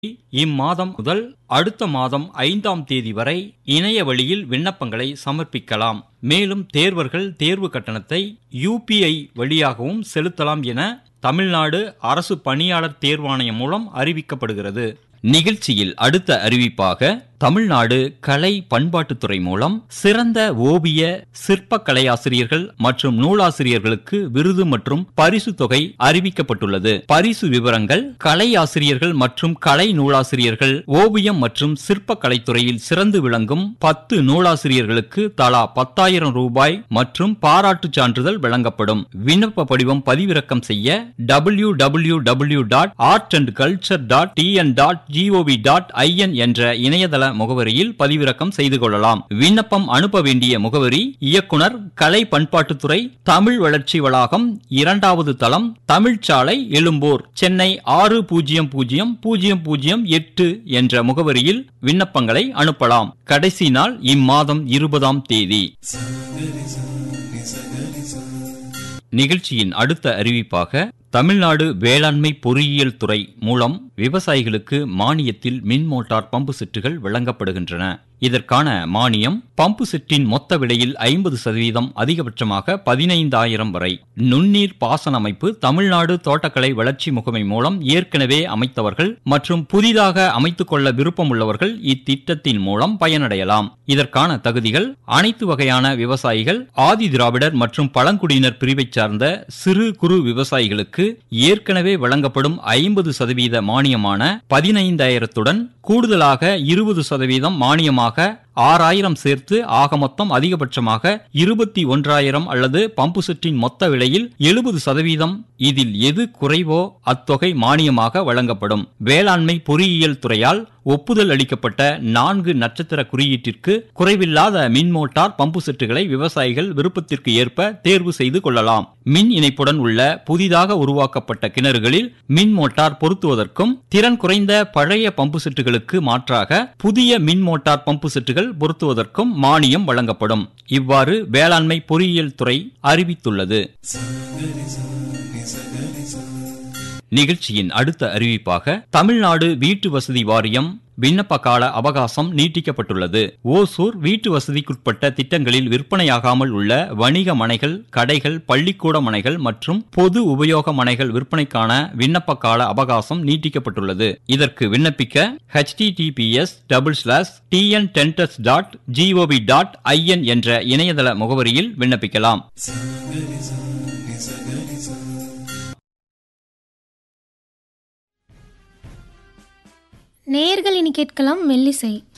இம்மாதம் முதல் அடுத்த மாதம் ஐந்தாம் தேதி வரை இணைய வழியில் விண்ணப்பங்களை சமர்ப்பிக்கலாம் மேலும் தேர்வர்கள் தேர்வு கட்டணத்தை யுபிஐ வழியாகவும் செலுத்தலாம் என தமிழ்நாடு அரசு பணியாளர் தேர்வாணையம் மூலம் அறிவிக்கப்படுகிறது நிகழ்ச்சியில் அடுத்த அறிவிப்பாக தமிழ்நாடு கலை பண்பாட்டுத்துறை மூலம் சிறந்த ஓவிய சிற்ப கலையாசிரியர்கள் மற்றும் நூலாசிரியர்களுக்கு விருது மற்றும் பரிசு தொகை அறிவிக்கப்பட்டுள்ளது பரிசு விவரங்கள் கலை ஆசிரியர்கள் மற்றும் கலை நூலாசிரியர்கள் ஓவியம் மற்றும் சிற்ப கலைத்துறையில் சிறந்து விளங்கும் பத்து நூலாசிரியர்களுக்கு தலா பத்தாயிரம் ரூபாய் மற்றும் பாராட்டுச் சான்றிதழ் வழங்கப்படும் விண்ணப்ப படிவம் பதிவிறக்கம் செய்ய W W W dot art and culture dot TN dot GOV dot IN என்ற இணையதள முகவரியில் பதிவிறக்கம் செய்து கொள்ளலாம் விண்ணப்பம் அனுப்ப வேண்டிய முகவரி இயக்குனர் கலை பண்பாட்டுத்துறை தமிழ் வளர்ச்சி வளாகம் இரண்டாவது தளம் தமிழ்ச்சாலை எழும்பூர் சென்னை ஆறு பூஜ்ஜியம் பூஜ்ஜியம் பூஜ்ஜியம் பூஜ்ஜியம் எட்டு என்ற முகவரியில் விண்ணப்பங்களை அனுப்பலாம் கடைசி நாள் இம்மாதம் இருபதாம் தேதி நிகழ்ச்சியின் அடுத்த அறிவிப்பாக தமிழ்நாடு வேளாண்மை பொறியியல் துறை மூலம் விவசாயிகளுக்கு மானியத்தில் மின் மோட்டார் பம்பு செட்டுகள் வழங்கப்படுகின்றன இதற்கான மானியம் பம்பு செட்டின் மொத்த விலையில் ஐம்பது சதவீதம் அதிகபட்சமாக பதினைந்தாயிரம் வரை நுண்ணீர் பாசன அமைப்பு தமிழ்நாடு தோட்டக்கலை வளர்ச்சி முகமை மூலம் ஏற்கனவே அமைத்தவர்கள் மற்றும் புதிதாக அமைத்துக் கொள்ள விருப்பமுள்ளவர்கள் இத்திட்டத்தின் மூலம் பயனடையலாம் இதற்கான தகுதிகள் அனைத்து வகையான விவசாயிகள் ஆதி திராவிடர் மற்றும் பழங்குடியினர் பிரிவைச் சார்ந்த சிறு குறு விவசாயிகளுக்கு ஏற்கனவே வழங்கப்படும் ஐம்பது சதவீத மானியமான பதினைந்தாயிரத்துடன் கூடுதலாக இருபது சதவீதம் மானியமாக ஆறாயிரம் சேர்த்து ஆக மொத்தம் அதிகபட்சமாக இருபத்தி ஒன்றாயிரம் அல்லது பம்பு செட்டின் மொத்த விலையில் எழுபது சதவீதம் இதில் எது குறைவோ அத்தொகை மானியமாக வழங்கப்படும் வேளாண்மை பொறியியல் துறையால் ஒப்புதல் அளிக்கப்பட்ட நான்கு நட்சத்திர குறியீட்டிற்கு குறைவில்லாத மின் மோட்டார் பம்பு செட்டுகளை விவசாயிகள் விருப்பத்திற்கு ஏற்ப தேர்வு செய்து கொள்ளலாம் மின் இணைப்புடன் உள்ள புதிதாக உருவாக்கப்பட்ட கிணறுகளில் மின் மோட்டார் பொருத்துவதற்கும் திறன் குறைந்த பழைய பம்பு செட்டுகளுக்கு மாற்றாக புதிய மின் மோட்டார் பம்பு செட்டுகள் பொருத்துவதற்கும் மானியம் வழங்கப்படும் இவ்வாறு வேளாண்மை பொறியியல் துறை அறிவித்துள்ளது நிகழ்ச்சியின் அடுத்த அறிவிப்பாக தமிழ்நாடு வீட்டு வசதி வாரியம் விண்ணப்ப கால அவகாசம் நீட்டிக்கப்பட்டுள்ளது ஓசூர் வீட்டு வசதிக்குட்பட்ட திட்டங்களில் விற்பனையாகாமல் உள்ள வணிக மனைகள் கடைகள் பள்ளிக்கூட மனைகள் மற்றும் பொது உபயோக மனைகள் விற்பனைக்கான விண்ணப்ப கால அவகாசம் நீட்டிக்கப்பட்டுள்ளது இதற்கு விண்ணப்பிக்க HTTPS double slash TN tenders dot GOV dot IN என்ற இணையதள முகவரியில் விண்ணப்பிக்கலாம் நேயர்கள் இனி கேட்கலாம் மெல்லிசை